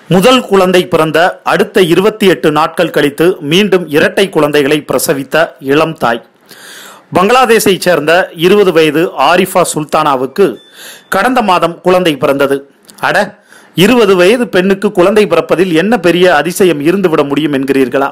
முதல் குழந்தை பிறந்த அடுத்த இருபத்தி எட்டு நாட்கள் கழித்து மீண்டும் இரட்டை குழந்தைகளை பிரசவித்த இளம் தாய் பங்களாதேஷைச் சேர்ந்த இருபது வயது ஆரிஃபா சுல்தானாவுக்கு கடந்த மாதம் குழந்தை பிறந்தது அட இருபது வயது பெண்ணுக்கு குழந்தை பிறப்பதில் என்ன பெரிய அதிசயம் இருந்துவிட முடியும் என்கிறீர்களா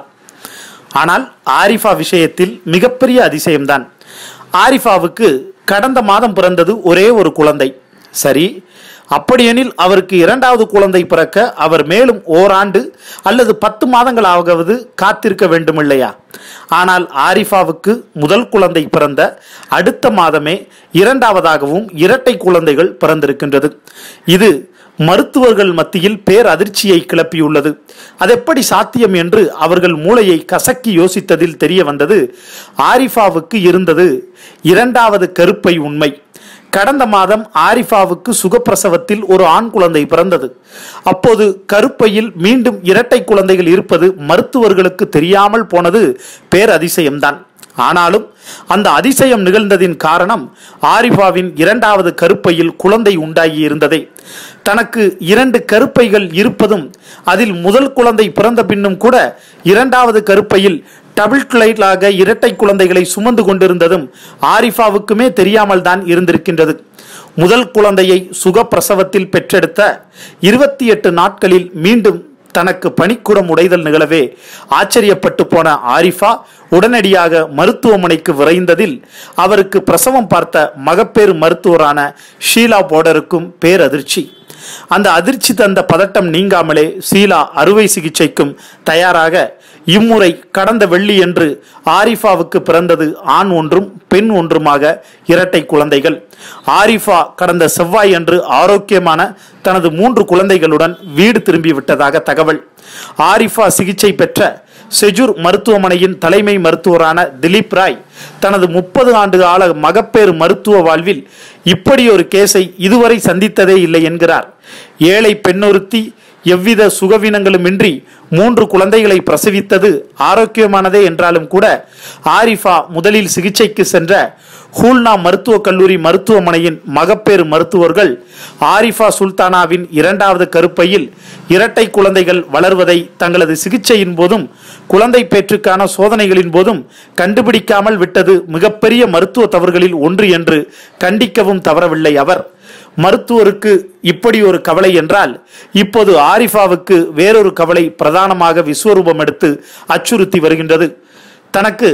ஆனால் ஆரிஃபா விஷயத்தில் மிகப்பெரிய அதிசயம்தான் ஆரிஃபாவுக்கு கடந்த மாதம் பிறந்தது ஒரே ஒரு குழந்தை சரி அப்படியெனில் அவருக்கு இரண்டாவது குழந்தை பிறக்க அவர் மேலும் ஓராண்டு அல்லது பத்து மாதங்கள் ஆகாவது காத்திருக்க வேண்டும் இல்லையா ஆனால் ஆரிஃபாவுக்கு முதல் குழந்தை பிறந்த அடுத்த மாதமே இரண்டாவதாகவும் இரட்டை குழந்தைகள் பிறந்திருக்கின்றது இது மருத்துவர்கள் மத்தியில் பேர் அதிர்ச்சியை கிளப்பியுள்ளது அதெப்படி சாத்தியம் என்று அவர்கள் மூளையை கசக்கி யோசித்ததில் தெரிய வந்தது ஆரிஃபாவுக்கு இருந்தது இரண்டாவது கருப்பை உண்மை கடந்த மாதம் ஆரிஃபாவுக்கு சுகப்பிரசவத்தில் ஒரு ஆண் குழந்தை பிறந்தது அப்போது கருப்பையில் மீண்டும் இரட்டை குழந்தைகள் இருப்பது மருத்துவர்களுக்கு தெரியாமல் போனது பேரதிசயம்தான் ஆனாலும் அந்த அதிசயம் நிகழ்ந்ததின் காரணம் ஆரிஃபாவின் இரண்டாவது கருப்பையில் குழந்தை உண்டாகி இருந்ததே தனக்கு இரண்டு கருப்பைகள் இருப்பதும் அதில் முதல் குழந்தை பிறந்த பின்னும் கூட இரண்டாவது கருப்பையில் டபுள் கிளைலாக இரட்டை குழந்தைகளை சுமந்து கொண்டிருந்ததும் ஆரிஃபாவுக்குமே தெரியாமல் தான் இருந்திருக்கின்றது முதல் குழந்தையை சுகப்பிரசவத்தில் பெற்றெடுத்த இருபத்தி எட்டு நாட்களில் மீண்டும் தனக்கு பணிக்குடம் உடைதல் நிகழவே ஆச்சரியப்பட்டு போன ஆரிஃபா உடனடியாக மருத்துவமனைக்கு விரைந்ததில் அவருக்கு பிரசவம் பார்த்த மகப்பேறு மருத்துவரான ஷீலா போர்டருக்கும் பேரதிர்ச்சி அந்த அதிர்ச்சி தந்த பதட்டம் நீங்காமலே சீலா அறுவை சிகிச்சைக்கும் தயாராக இம்முறை கடந்த வெள்ளி என்று ஆரிஃபாவுக்கு பிறந்தது ஆண் ஒன்றும் பெண் ஒன்றுமாக இரட்டை குழந்தைகள் ஆரிஃபா கடந்த செவ்வாய் அன்று ஆரோக்கியமான தனது மூன்று குழந்தைகளுடன் வீடு திரும்பி விட்டதாக தகவல் ஆரிஃபா சிகிச்சை பெற்ற செஜூர் மருத்துவமனையின் தலைமை மருத்துவரான திலீப் ராய் தனது முப்பது ஆண்டு கால மகப்பேறு மருத்துவ வாழ்வில் இப்படி ஒரு கேஸை இதுவரை சந்தித்ததே இல்லை என்கிறார் ஏழை பெண்ணொருத்தி எவ்வித சுகவீனங்களுமின்றி மூன்று குழந்தைகளை பிரசவித்தது ஆரோக்கியமானதே என்றாலும் கூட ஆரிஃபா முதலில் சிகிச்சைக்கு சென்ற ஹூல்னா மருத்துவக் கல்லூரி மருத்துவமனையின் மகப்பேறு மருத்துவர்கள் ஆரிஃபா சுல்தானாவின் இரண்டாவது கருப்பையில் இரட்டை குழந்தைகள் வளர்வதை தங்களது சிகிச்சையின் போதும் குழந்தை பேற்றுக்கான சோதனைகளின் போதும் கண்டுபிடிக்காமல் விட்டது மிகப்பெரிய மருத்துவ தவறுகளில் ஒன்று என்று கண்டிக்கவும் தவறவில்லை அவர் மருத்துவருக்கு இப்படி ஒரு கவலை என்றால் இப்போது ஆரிஃபாவுக்கு வேறொரு கவலை பிரதானமாக விஸ்வரூபம் எடுத்து அச்சுறுத்தி வருகின்றது தனக்கு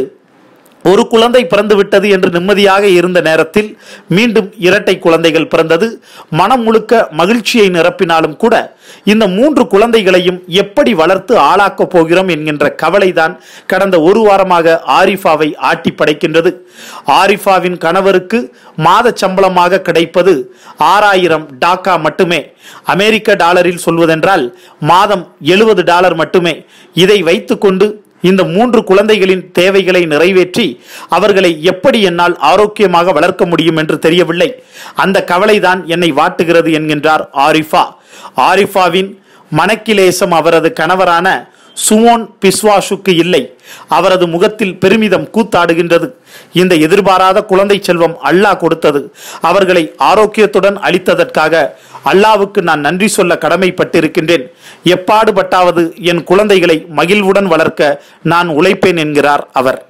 ஒரு குழந்தை பிறந்து விட்டது என்று நிம்மதியாக இருந்த நேரத்தில் மீண்டும் இரட்டை குழந்தைகள் பிறந்தது மனம் முழுக்க மகிழ்ச்சியை நிரப்பினாலும் கூட இந்த மூன்று குழந்தைகளையும் எப்படி வளர்த்து ஆளாக்கப் போகிறோம் என்கின்ற கவலைதான் கடந்த ஒரு வாரமாக ஆரிஃபாவை ஆட்டி படைக்கின்றது ஆரிஃபாவின் கணவருக்கு மாத சம்பளமாக கிடைப்பது ஆறாயிரம் டாக்கா மட்டுமே அமெரிக்க டாலரில் சொல்வதென்றால் மாதம் எழுபது டாலர் மட்டுமே இதை வைத்துக்கொண்டு இந்த மூன்று குழந்தைகளின் தேவைகளை நிறைவேற்றி அவர்களை எப்படி என்னால் ஆரோக்கியமாக வளர்க்க முடியும் என்று தெரியவில்லை அந்த கவலைதான் என்னை வாட்டுகிறது என்கின்றார் ஆரிஃபா ஆரிஃபாவின் மனக்கிலேசம் அவரது கணவரான சுமோன் பிஸ்வாஷுக்கு இல்லை அவரது முகத்தில் பெருமிதம் கூத்தாடுகின்றது இந்த எதிர்பாராத குழந்தை செல்வம் அல்லாஹ் கொடுத்தது அவர்களை ஆரோக்கியத்துடன் அளித்ததற்காக அல்லாவுக்கு நான் நன்றி சொல்ல கடமைப்பட்டிருக்கின்றேன் எப்பாடுபட்டாவது என் குழந்தைகளை மகிழ்வுடன் வளர்க்க நான் உழைப்பேன் என்கிறார் அவர்